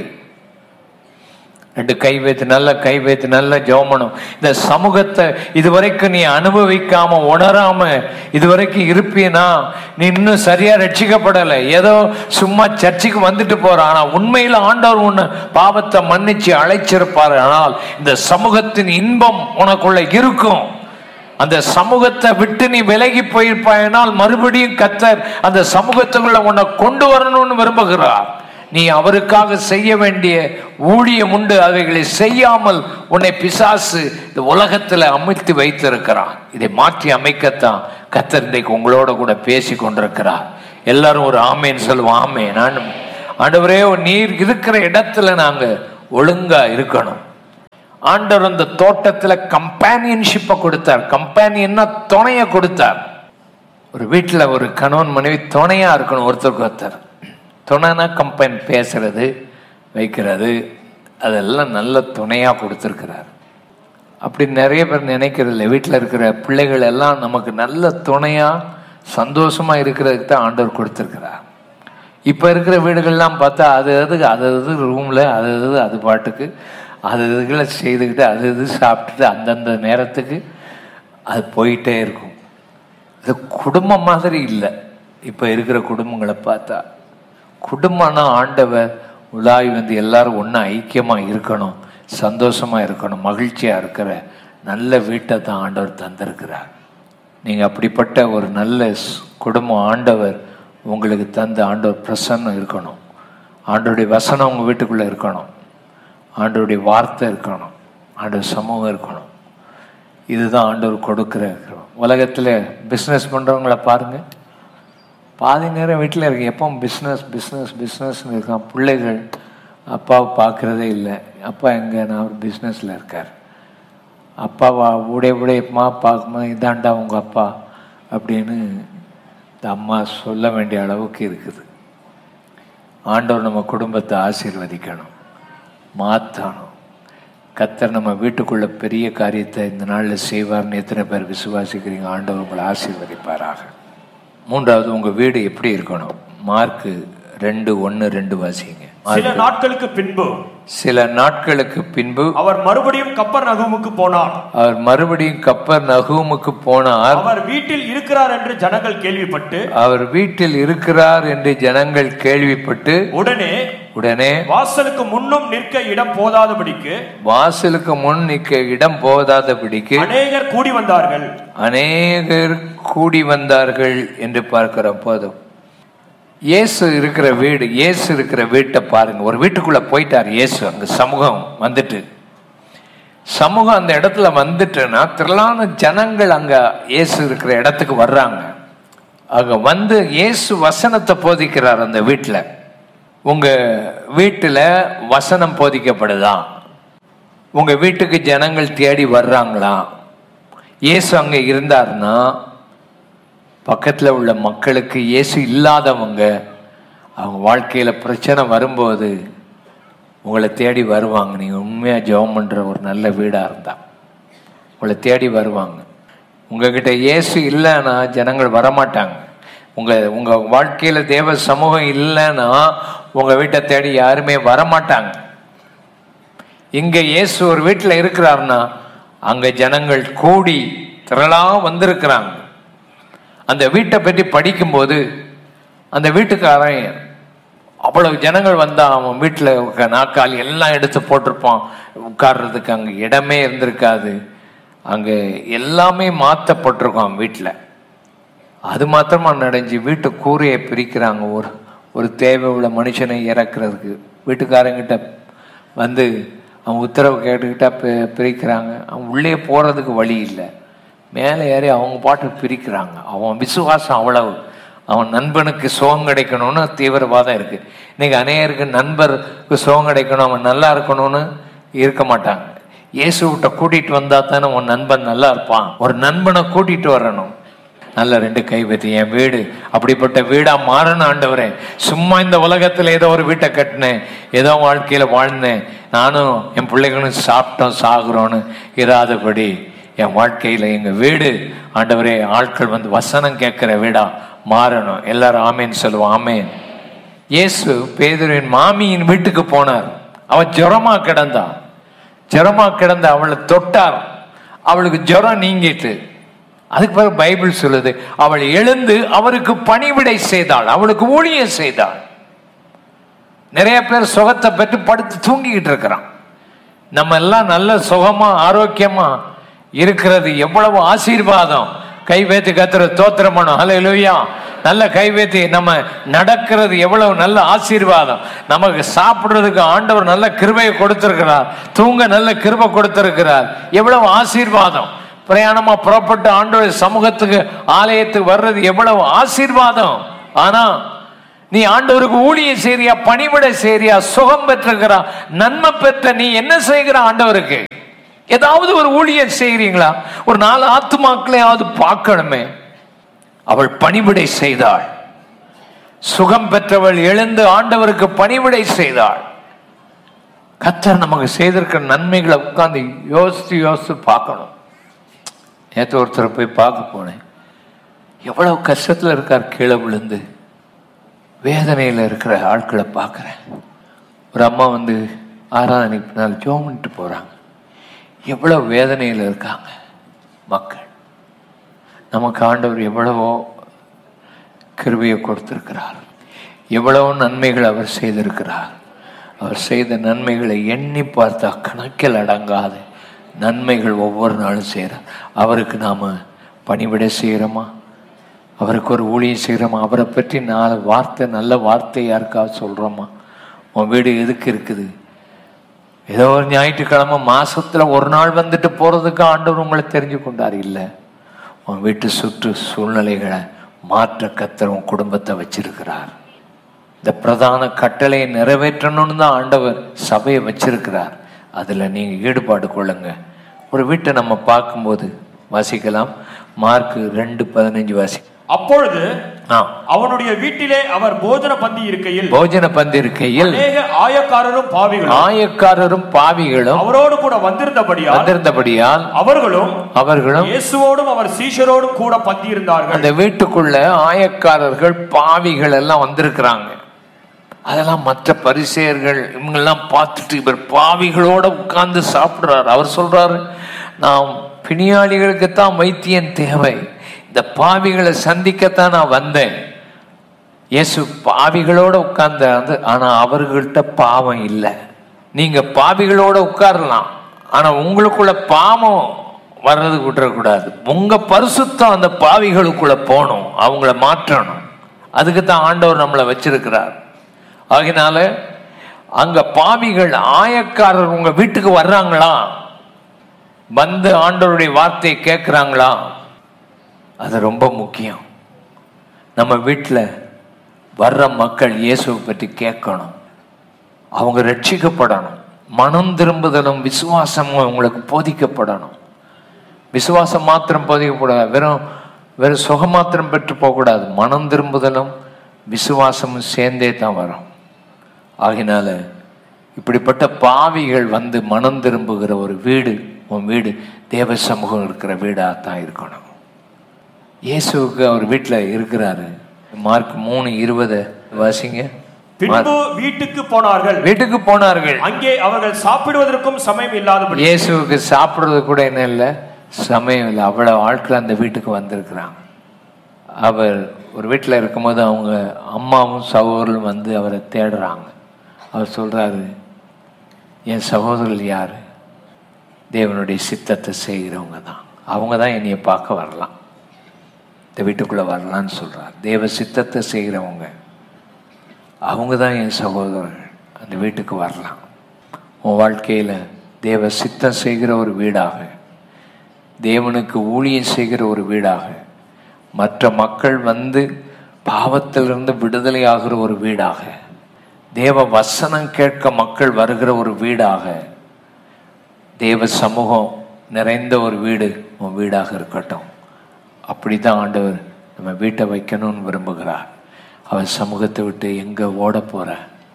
ரெண்டு கை வைத்து நல்ல கை வைத்து நல்ல ஜெபமனும் இந்த சமூகத்தை இதுவரைக்கும் நீ அனுபவிக்காம உணராம இதுவரைக்கும் இருப்பீனா நீ இன்னும் சரியா ரட்சிக்கப்படலை ஏதோ சும்மா சர்ச்சுக்கு வந்துட்டு போற ஆனா உண்மையில ஆண்டவர் உன்னை பாவத்தை மன்னிச்சு அழைச்சிருப்பாரு ஆனால் இந்த சமூகத்தின் இன்பம் உனக்குள்ள இருக்கும் அந்த சமூகத்தை விட்டு நீ விலகி போயிருப்பாயினால் மறுபடியும் கத்தர் அந்த சமூகத்துக்குள்ள உன்னை கொண்டு வரணும்னு விரும்புகிறார் நீ அவருக்காக செய்ய வேண்டிய ஊழியம் உண்டு அவைகளை செய்யாமல் உன்னை பிசாசு இந்த உலகத்துல அமைத்து வைத்திருக்கிறான் இதை மாற்றி அமைக்கத்தான் கத்தர் இன்றைக்கு உங்களோட கூட பேசி கொண்டிருக்கிறார் எல்லாரும் ஒரு ஆமேன்னு சொல்லுவோம் ஆமே நான் ஆண்டவரே நீர் இருக்கிற இடத்துல நாங்க ஒழுங்கா இருக்கணும் ஆண்டவர் அந்த தோட்டத்துல கம்பானியன்ஷிப்பை கொடுத்தார் கம்பானியன்னா துணைய கொடுத்தார் ஒரு வீட்டுல ஒரு கணவன் மனைவி துணையா இருக்கணும் ஒருத்தருக்கு ஒருத்தர் துணைனா கம்பெனி பேசுறது வைக்கிறது அதெல்லாம் நல்ல துணையா கொடுத்துருக்கிறார் அப்படி நிறைய பேர் நினைக்கிறது இல்லை வீட்டில் இருக்கிற பிள்ளைகள் எல்லாம் நமக்கு நல்ல துணையா சந்தோஷமா இருக்கிறதுக்கு தான் ஆண்டவர் கொடுத்துருக்கிறார் இப்போ இருக்கிற வீடுகள்லாம் பார்த்தா அது அது அது அது ரூமில் அது அது அது பாட்டுக்கு அது இதுகளை செய்துக்கிட்டு அது இது சாப்பிட்டுட்டு அந்தந்த நேரத்துக்கு அது போயிட்டே இருக்கும் இது குடும்பம் மாதிரி இல்லை இப்போ இருக்கிற குடும்பங்களை பார்த்தா குடும்பம்னா ஆண்டவர் உலாவி வந்து எல்லாரும் ஒன்றா ஐக்கியமாக இருக்கணும் சந்தோஷமாக இருக்கணும் மகிழ்ச்சியாக இருக்கிற நல்ல வீட்டை தான் ஆண்டவர் தந்திருக்கிறார் நீங்கள் அப்படிப்பட்ட ஒரு நல்ல ஸ்- குடும்பம் ஆண்டவர் உங்களுக்கு தந்த ஆண்டவர் பிரசன்னம் இருக்கணும் ஆண்டவருடைய வசனம் உங்கள் வீட்டுக்குள்ளே இருக்கணும் ஆண்டவருடைய வார்த்தை இருக்கணும் ஆண்டவர் சமூகம் இருக்கணும் இதுதான் ஆண்டவர் கொடுக்கிற உலகத்தில் பிஸ்னஸ் பண்ணுறவங்கள பாருங்கள் பாதி நேரம் வீட்டில் இருக்கு எப்போ பிஸ்னஸ் பிஸ்னஸ் பிஸ்னஸ்னு இருக்கான் பிள்ளைகள் அப்பாவை பார்க்குறதே இல்லை அப்பா எங்கே நான் ஒரு பிஸ்னஸில் இருக்கார் அப்பாவா உடைய உடையமா பார்க்குமா இதாண்டா உங்கள் அப்பா அப்படின்னு இந்த அம்மா சொல்ல வேண்டிய அளவுக்கு இருக்குது ஆண்டவர் நம்ம குடும்பத்தை ஆசீர்வதிக்கணும் மாற்றணும் கத்தர் நம்ம வீட்டுக்குள்ள பெரிய காரியத்தை இந்த நாளில் செய்வார்னு எத்தனை பேர் விசுவாசிக்கிறீங்க ஆண்டவர் உங்களை ஆசீர்வதிப்பாராக மூன்றாவது உங்க வீடு எப்படி இருக்கணும் மார்க்கு ரெண்டு ஒன்று ரெண்டு வாசிங்க சில நாட்களுக்கு பின்பு சில நாட்களுக்கு பின்பு அவர் மறுபடியும் கப்பர் நகமுக்கு போனார் அவர் மறுபடியும் கப்பர் நகூமுக்கு போனார் அவர் வீட்டில் இருக்கிறார் என்று ஜனங்கள் கேள்விப்பட்டு அவர் வீட்டில் இருக்கிறார் என்று ஜனங்கள் கேள்விப்பட்டு உடனே உடனே வாசலுக்கு முன்னும் நிற்க இடம் போதாதபடிக்கு வாசலுக்கு முன் நிற்க இடம் போதாதபடிக்கு அநேகர் கூடி வந்தார்கள் அநேகர் கூடி வந்தார்கள் என்று பார்க்கிற போதும் இயேசு இருக்கிற வீடு இயேசு இருக்கிற வீட்டை பாருங்க ஒரு வீட்டுக்குள்ள போயிட்டார் இயேசு அங்க சமூகம் வந்துட்டு சமூகம் அந்த இடத்துல வந்துட்டுன்னா திரளான ஜனங்கள் அங்க இயேசு இருக்கிற இடத்துக்கு வர்றாங்க அங்க வந்து இயேசு வசனத்தை போதிக்கிறார் அந்த வீட்டில் உங்க வீட்டில் வசனம் போதிக்கப்படுதா உங்க வீட்டுக்கு ஜனங்கள் தேடி வர்றாங்களா இயேசு அங்க இருந்தாருன்னா பக்கத்துல உள்ள மக்களுக்கு இயேசு இல்லாதவங்க அவங்க வாழ்க்கையில பிரச்சனை வரும்போது உங்களை தேடி வருவாங்க நீங்க உண்மையா ஜெபம் பண்ற ஒரு நல்ல வீடா இருந்தா உங்களை தேடி வருவாங்க உங்ககிட்ட இயேசு இல்லைன்னா ஜனங்கள் வரமாட்டாங்க உங்க உங்க வாழ்க்கையில தேவ சமூகம் இல்லைன்னா உங்க வீட்டை தேடி யாருமே வரமாட்டாங்க இங்க இயேசு ஒரு வீட்டுல இருக்கிறாருன்னா அங்க ஜனங்கள் கூடி திரளா வந்திருக்கிறாங்க அந்த வீட்டை பற்றி படிக்கும்போது அந்த வீட்டுக்காரன் அவ்வளவு ஜனங்கள் வந்தா அவன் வீட்டில் நாக்காளி எல்லாம் எடுத்து போட்டிருப்பான் உட்கார்றதுக்கு அங்கே இடமே இருந்திருக்காது அங்கே எல்லாமே மாற்றப்பட்டிருக்கும் அவன் வீட்டில் அது மாத்திரமா நடஞ்சு வீட்டு கூரையை பிரிக்கிறாங்க ஒரு ஒரு தேவை உள்ள மனுஷனை இறக்குறதுக்கு வீட்டுக்காரங்கிட்ட வந்து அவன் உத்தரவு கேட்டுக்கிட்டா பி- பிரிக்கிறாங்க அவன் உள்ளே போகிறதுக்கு வழி இல்லை மேலே ஏறி அவங்க பாட்டு பிரிக்கிறாங்க அவன் விசுவாசம் அவ்வளவு அவன் நண்பனுக்கு சுகம் கிடைக்கணும்னு தீவிரவாதம் இருக்கு இன்னைக்கு அநேகருக்கு நண்பருக்கு சுகம் கிடைக்கணும் அவன் நல்லா இருக்கணும்னு இருக்க மாட்டாங்க இயேசுகிட்ட கூட்டிட்டு வந்தா தானே உன் நண்பன் நல்லா இருப்பான் ஒரு நண்பனை கூட்டிட்டு வரணும் நல்ல ரெண்டு கை வைத்து என் வீடு அப்படிப்பட்ட வீடா மாறணும் ஆண்டவரே சும்மா இந்த உலகத்துல ஏதோ ஒரு வீட்டை கட்டினேன் ஏதோ வாழ்க்கையில வாழ்ந்தேன் நானும் என் பிள்ளைகளும் சாப்பிட்டோம் சாகுறோன்னு இராதபடி என் வாழ்க்கையில எங்க வீடு ஆண்டவரே ஆட்கள் வந்து வசனம் கேட்கிற வீடா மாறணும் எல்லாரும் ஆமேன்னு சொல்லுவோம் ஆமேன் இயேசு பேதுருவின் மாமியின் வீட்டுக்கு போனார் அவன் ஜுரமா கிடந்தான் ஜுரமா கிடந்த அவளை தொட்டார் அவளுக்கு ஜுரம் நீங்கிட்டு அதுக்கு பிறகு பைபிள் சொல்லுது அவள் எழுந்து அவருக்கு பணிவிடை செய்தாள் அவளுக்கு ஊழியம் செய்தாள் நிறைய பேர் சுகத்தை பெற்று படுத்து தூங்கிக்கிட்டு இருக்கிறான் நம்ம எல்லாம் நல்ல சுகமா ஆரோக்கியமா இருக்கிறது எவ்வளவு ஆசீர்வாதம் கை வைத்து கத்துற தோத்திரமணும் ஹalleluya நல்ல கை வைத்து நம்ம நடக்கிறது எவ்வளவு நல்ல ஆசீர்வாதம் நமக்கு சாப்பிடுறதுக்கு ஆண்டவர் நல்ல கிருபையை கொடுத்திருக்கிறார் தூங்க நல்ல கிருபை கொடுத்திருக்கிறார் எவ்வளவு ஆசீர்வாதம் பிரயாணமா புறப்பட்டு ஆண்டவர் சமூகத்துக்கு ஆலயத்துக்கு வர்றது எவ்வளவு ஆசீர்வாதம் ஆனா நீ ஆண்டவருக்கு ஊழியம் செய்றியா பணிவிடை செய்றியா சுகம் பெற்றிருக்கிறா நன்மை பெற்ற நீ என்ன செய்கிற ஆண்டவருக்கு ஏதாவது ஒரு ஊழியம் செய்கிறீங்களா ஒரு நாலு ஆத்துமாக்களையாவது பார்க்கணுமே அவள் பணிவிடை செய்தாள் சுகம் பெற்றவள் எழுந்து ஆண்டவருக்கு பணிவிடை செய்தாள் கத்தர் நமக்கு செய்திருக்கிற நன்மைகளை உட்கார்ந்து யோசித்து யோசித்து பார்க்கணும் நேற்று ஒருத்தரை போய் பார்க்க போனேன் எவ்வளவு கஷ்டத்துல இருக்கார் கீழே விழுந்து வேதனையில் இருக்கிற ஆட்களை பார்க்குறேன் ஒரு அம்மா வந்து ஆராதனைக்கு பின்னால் ஜோம் பண்ணிட்டு போகிறாங்க எவ்வளோ வேதனையில் இருக்காங்க மக்கள் நமக்கு ஆண்டவர் எவ்வளவோ கிருபையை கொடுத்திருக்கிறார் எவ்வளவோ நன்மைகள் அவர் செய்திருக்கிறார் அவர் செய்த நன்மைகளை எண்ணி பார்த்தா கணக்கில் அடங்காத நன்மைகள் ஒவ்வொரு நாளும் செய்கிறார் அவருக்கு நாம் பணிவிடை செய்கிறோமா அவருக்கு ஒரு ஊழியம் செய்கிறோமா அவரை பற்றி நாலு வார்த்தை நல்ல வார்த்தை யாருக்காவது சொல்கிறோமா உன் வீடு எதுக்கு இருக்குது ஏதோ ஒரு ஞாயிற்றுக்கிழமை மாசத்துல ஒரு நாள் வந்துட்டு போறதுக்கு ஆண்டவர் உங்களை தெரிஞ்சு கொண்டார் இல்லை உன் வீட்டு சுற்று சூழ்நிலைகளை மாற்ற கத்தர் உன் குடும்பத்தை வச்சிருக்கிறார் இந்த பிரதான கட்டளையை நிறைவேற்றணும்னு தான் ஆண்டவர் சபையை வச்சிருக்கிறார் அதுல நீங்க ஈடுபாடு கொள்ளுங்க ஒரு வீட்டை நம்ம பார்க்கும்போது வாசிக்கலாம் மார்க் ரெண்டு பதினஞ்சு வாசி அப்பொழுது ஆ அவனுடைய வீட்டிலே அவர் போஜன பந்தி இருக்கையில் போஜன பந்திருக்கையில் அநேக ஆயக்காரரும் பாவிகளும் ஆயக்காரரும் பாவிகளும் அவரோடு கூட வந்திருந்தபடியால் வந்திருந்தபடியால் அவர்களும் அவர்களும் இயேசுவோடும் அவர் சீஷரோடும் கூட பந்தி இருந்தார்கள் அந்த வீட்டுக்குள்ள ஆயக்காரர்கள் பாவிகள் எல்லாம் வந்திருக்கிறாங்க அதெல்லாம் மற்ற பரிசேயர்கள் இவங்கெல்லாம் பார்த்துட்டு இவர் பாவிகளோட உட்கார்ந்து சாப்பிடுறாரு அவர் சொல்றாரு நான் பிணியாளிகளுக்கு தான் வைத்தியன் தேவை இந்த பாவிகளை சந்திக்கத்தான் நான் வந்தேன் இயேசு பாவிகளோட உட்கார்ந்தாரு ஆனா அவர்கள்ட்ட பாவம் இல்லை நீங்க பாவிகளோட உட்காரலாம் ஆனா உங்களுக்குள்ள பாவம் வர்றதுக்கு விட்டுறக்கூடாது உங்க பரிசுத்தம் அந்த பாவிகளுக்குள்ள போகணும் அவங்கள மாற்றணும் அதுக்கு தான் ஆண்டவர் நம்மளை வச்சிருக்கிறார் ஆகினால அங்க பாவிகள் ஆயக்காரர் உங்க வீட்டுக்கு வர்றாங்களா வந்து ஆண்டவருடைய வார்த்தையை கேட்குறாங்களா அது ரொம்ப முக்கியம் நம்ம வீட்டில் வர்ற மக்கள் இயேசுவை பற்றி கேட்கணும் அவங்க ரட்சிக்கப்படணும் மனம் திரும்புதலும் விசுவாசமும் உங்களுக்கு போதிக்கப்படணும் விசுவாசம் மாத்திரம் போதிக்கப்படாது வெறும் வெறும் சுகம் மாத்திரம் பெற்று போகக்கூடாது மனம் திரும்புதலும் விசுவாசமும் சேர்ந்தே தான் வரும் ஆகினால இப்படிப்பட்ட பாவிகள் வந்து மனம் திரும்புகிற ஒரு வீடு உன் வீடு தேவ சமூகம் இருக்கிற வீடாக தான் இருக்கணும் இயேசுவுக்கு அவர் வீட்டில் இருக்கிறாரு மார்க் மூணு இருபது வாசிங்க பின்பு வீட்டுக்கு போனார்கள் வீட்டுக்கு போனார்கள் அங்கே அவர்கள் சாப்பிடுவதற்கும் சமயம் இல்லாதபடி இயேசுவுக்கு சாப்பிடுறது கூட என்ன இல்லை சமயம் இல்லை அவ்வளவு ஆட்கள் அந்த வீட்டுக்கு வந்திருக்கிறாங்க அவர் ஒரு வீட்டில் இருக்கும்போது அவங்க அம்மாவும் சகோதரரும் வந்து அவரை தேடுறாங்க அவர் சொல்றாரு என் சகோதரர் யார் தேவனுடைய சித்தத்தை செய்கிறவங்க தான் அவங்க தான் என்னைய பார்க்க வரலாம் இந்த வீட்டுக்குள்ளே வரலான்னு சொல்றார் தேவ சித்தத்தை செய்கிறவங்க அவங்க தான் என் சகோதரர்கள் அந்த வீட்டுக்கு வரலாம் உன் வாழ்க்கையில் தேவ சித்தம் செய்கிற ஒரு வீடாக தேவனுக்கு ஊழியம் செய்கிற ஒரு வீடாக மற்ற மக்கள் வந்து பாவத்திலிருந்து விடுதலை ஆகிற ஒரு வீடாக தேவ வசனம் கேட்க மக்கள் வருகிற ஒரு வீடாக தேவ சமூகம் நிறைந்த ஒரு வீடு உன் வீடாக இருக்கட்டும் அப்படிதான் ஆண்டவர் நம்ம வீட்டை வைக்கணும்னு விரும்புகிறார் அவர் சமூகத்தை விட்டு எங்க ஓட போற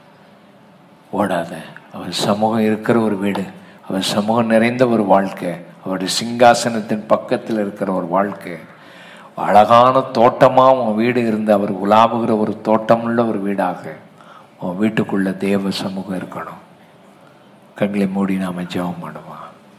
ஓடாத அவர் சமூகம் இருக்கிற ஒரு வீடு அவர் சமூகம் நிறைந்த ஒரு வாழ்க்கை அவருடைய சிங்காசனத்தின் பக்கத்தில் இருக்கிற ஒரு வாழ்க்கை அழகான தோட்டமா உன் வீடு இருந்து அவர் உலாவுகிற ஒரு தோட்டமுள்ள ஒரு வீடாக உன் வீட்டுக்குள்ள தேவ சமூகம் இருக்கணும் கண்களை மூடி நாம ஜெபம் பண்ணுவோம்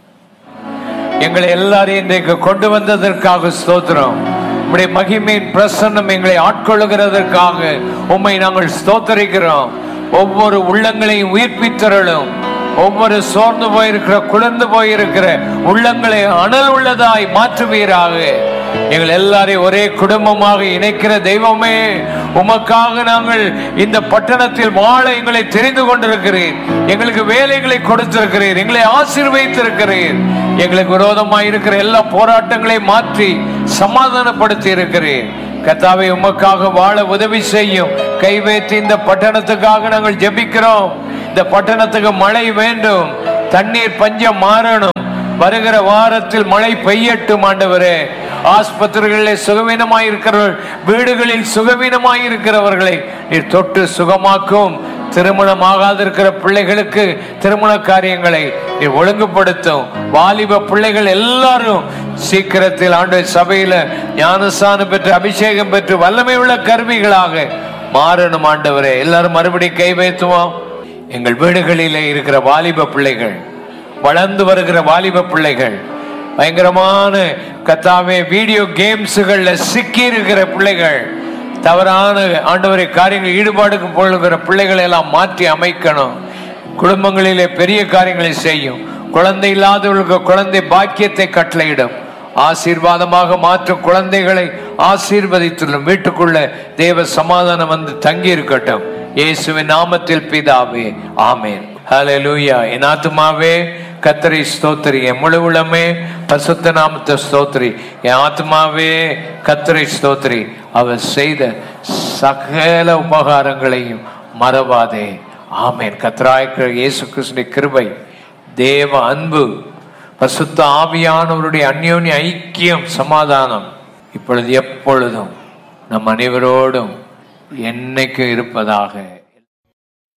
எங்களை எல்லாரையும் இன்றைக்கு கொண்டு வந்ததற்காக ஸ்தோத்திரம் உம்முடைய மகிமையின் பிரசன்னம் எங்களை ஆட்கொள்ளுகிறதற்காக உம்மை நாங்கள் ஸ்தோத்தரிக்கிறோம் ஒவ்வொரு உள்ளங்களையும் உயிர்ப்பித்தருளும் ஒவ்வொரு சோர்ந்து போயிருக்கிற குளிர்ந்து போயிருக்கிற உள்ளங்களை அனல் உள்ளதாய் மாற்றுவீராக எங்கள் எல்லாரையும் ஒரே குடும்பமாக இணைக்கிற தெய்வமே உமக்காக நாங்கள் இந்த பட்டணத்தில் வாழ எங்களை தெரிந்து கொண்டிருக்கிறீர் எங்களுக்கு வேலைகளை கொடுத்திருக்கிறீர் எங்களை ஆசீர்வதித்திருக்கிறீர் எங்களுக்கு விரோதமாக இருக்கிற எல்லா போராட்டங்களையும் மாற்றி சமாதானப்படுத்தி இருக்கிறீர் கத்தாவை உமக்காக வாழ உதவி செய்யும் கை வைத்து இந்த பட்டணத்துக்காக நாங்கள் ஜெபிக்கிறோம் இந்த பட்டணத்துக்கு மழை வேண்டும் தண்ணீர் பஞ்சம் மாறணும் வருகிற வாரத்தில் மழை பெய்யட்டும் ஆண்டவரே ஆஸ்பத்திரிகளில் சுகவீனமாய் இருக்கிறவர்கள் வீடுகளில் சுகவீனமாய் இருக்கிறவர்களை நீர் தொட்டு சுகமாக்கும் திருமணம் ஆகாதிருக்கிற பிள்ளைகளுக்கு திருமண காரியங்களை நீர் ஒழுங்குபடுத்தும் வாலிப பிள்ளைகள் எல்லாரும் சீக்கிரத்தில் ஆண்டு சபையில ஞானஸ்தானம் பெற்று அபிஷேகம் பெற்று வல்லமை உள்ள கருவிகளாக மாறணும் ஆண்டவரே எல்லாரும் மறுபடி கை வைத்துவோம் எங்கள் வீடுகளிலே இருக்கிற வாலிப பிள்ளைகள் வளர்ந்து வருகிற வாலிப பிள்ளைகள் பயங்கரமான கத்தாவே வீடியோ கேம்ஸுகள்ல சிக்கி இருக்கிற பிள்ளைகள் தவறான ஆண்டவரை காரியங்கள் ஈடுபாடுக்கு கொள்ளுகிற பிள்ளைகளை எல்லாம் மாற்றி அமைக்கணும் குடும்பங்களிலே பெரிய காரியங்களை செய்யும் குழந்தை இல்லாதவர்களுக்கு குழந்தை பாக்கியத்தை கட்டளையிடும் ஆசீர்வாதமாக மாற்றும் குழந்தைகளை ஆசீர்வதித்துள்ளும் வீட்டுக்குள்ள தேவ சமாதானம் வந்து தங்கி இருக்கட்டும் இயேசுவின் நாமத்தில் பிதாவே ஆமேன் ஹalleluya என் ஆத்துமாவே கத்தரை ஸ்தோத்திரி என் முழு உளமே பசுத்த நாமத்தை ஸ்தோத்திரி என் ஆத்மாவே கத்தரை ஸ்தோத்திரி அவர் செய்த சகல உபகாரங்களையும் மறவாதே ஆமேன் கத்தராய்க்கிற இயேசு கிருஷ்ண கிருபை தேவ அன்பு பசுத்த ஆவியானவருடைய அந்யோன்ய ஐக்கியம் சமாதானம் இப்பொழுது எப்பொழுதும் நம் அனைவரோடும் என்னைக்கும் இருப்பதாக